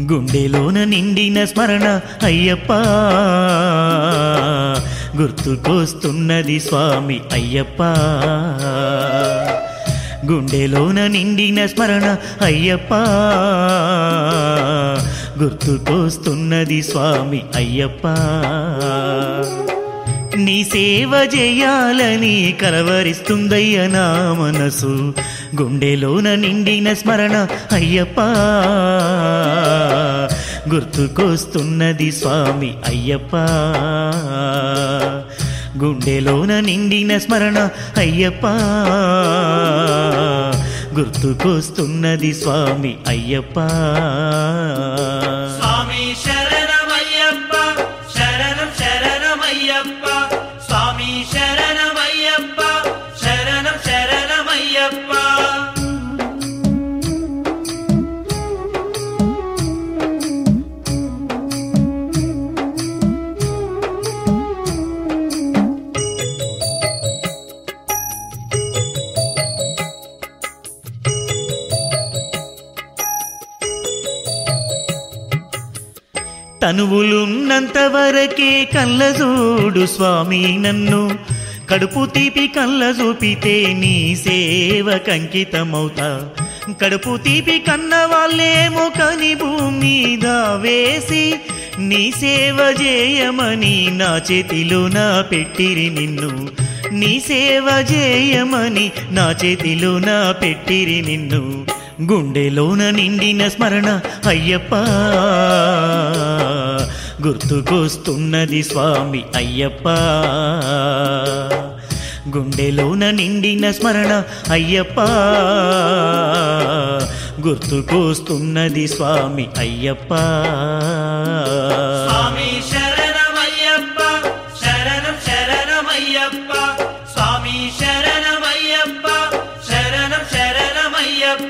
గుండెలోన నిండిన స్మరణ అయ్యప్ప గుర్తుకొస్తున్నది స్వామి అయ్యప్ప గుండెలోన నిండిన స్మరణ అయ్యప్ప గుర్తుకొస్తున్నది స్వామి అయ్యప్ప నీ సేవ చేయాలని కలవరిస్తుందయ్య నా మనసు గుండెలోన నిండిన స్మరణ అయ్యప్ప గుర్తుకొస్తున్నది స్వామి అయ్యప్ప గుండెలోన నిండిన స్మరణ అయ్యప్ప గుర్తుకొస్తున్నది స్వామి అయ్యప్ప స్వామి శరణమయ్యప్ప శరణం శరణమయ్యప్ప స్వామి శరణమయ్యప్ప శరణం శరణమయ్యప్ప తనువులున్నంత వరకే కళ్ళ చూడు స్వామి నన్ను కడుపు తీపి కళ్ళ చూపితే నీ సేవ కంకితమవుతా కడుపు తీపి కన్న వాళ్ళేమో కని భూమి మీద వేసి నీ సేవ చేయమని నా చేతిలో నా పెట్టిరి నిన్ను నీ సేవ చేయమని నా చేతిలో నా పెట్టిరి నిన్ను గుండెలోన నిండిన స్మరణ అయ్యప్ప గుర్తుకొస్తున్నది స్వామి అయ్యప్ప గుండెలోన నిండిన స్మరణ అయ్యప్ప గుర్తుకొస్తున్నది స్వామి అయ్యప్ప స్వామి శరణమయ్యప్ప శరణం శరణమయ్యప్ప స్వామి శరణమయ్యప్ప శరణం శరణమయ్యప్ప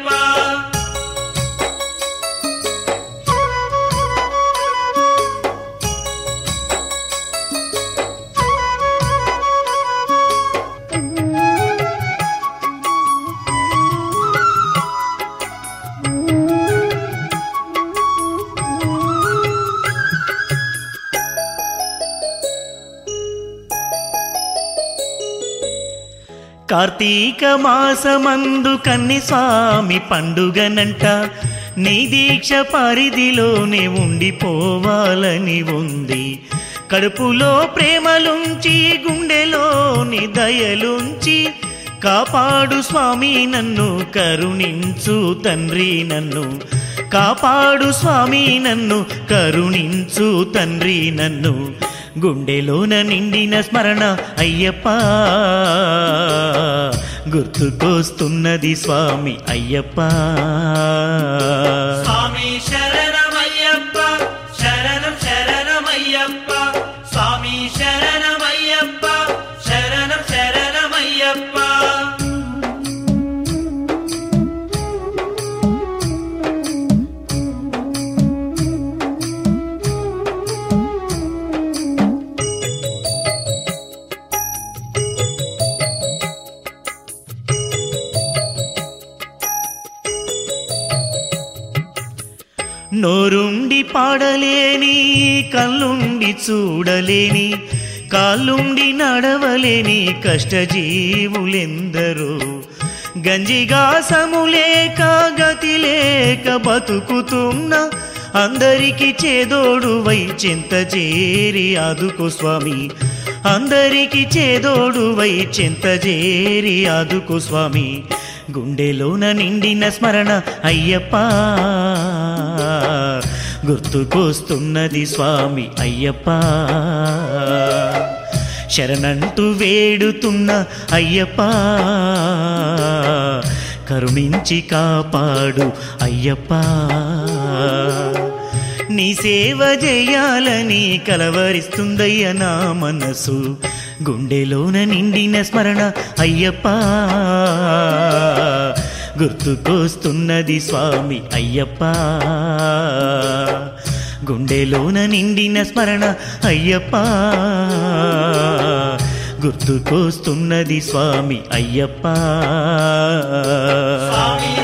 కార్తీక మాసమందు కన్ని స్వామి పండుగనంట నీ దీక్ష పరిధిలోనే ఉండిపోవాలని ఉంది కడుపులో ప్రేమలుంచి గుండెలోని దయలుంచి కాపాడు స్వామి నన్ను కరుణించు తండ్రి నన్ను కాపాడు స్వామి నన్ను కరుణించు తండ్రి నన్ను గుండెలోన నిండిన స్మరణ అయ్యప్ప గుర్తుకొస్తున్నది స్వామి అయ్యప్ప స్వామి శరణమయ్యప్ప శరణం శరణమయ్యప్ప స్వామి శరణమయ్యప్ప శరణం శరణమయ్యప్ప నోరుండి పాడలేని కళ్ళుండి చూడలేని కాళ్ళుండి నడవలేని కష్టజీవులెందరో గంజిగాసము లేక గతి లేక బతుకుతున్న అందరికి చేదోడు వై చింత చేరి ఆదుకో స్వామి అందరికి చేదోడు వై చింత చేరి ఆదుకో స్వామి గుండెలోన నిండిన స్మరణ అయ్యప్ప గుర్తుకొస్తున్నది స్వామి అయ్యప్ప శరణంటూ వేడుతున్న అయ్యప్ప కరుణించి కాపాడు అయ్యప్ప నీ సేవ చేయాలని కలవరిస్తుందయ్య నా మనసు గుండెలోన నిండిన స్మరణ అయ్యప్ప గుర్తుకొస్తున్నది స్వామి అయ్యప్ప గుండెలోన నిండిన స్మరణ అయ్యప్ప గుర్తుకొస్తున్నది స్వామి అయ్యప్ప స్వామి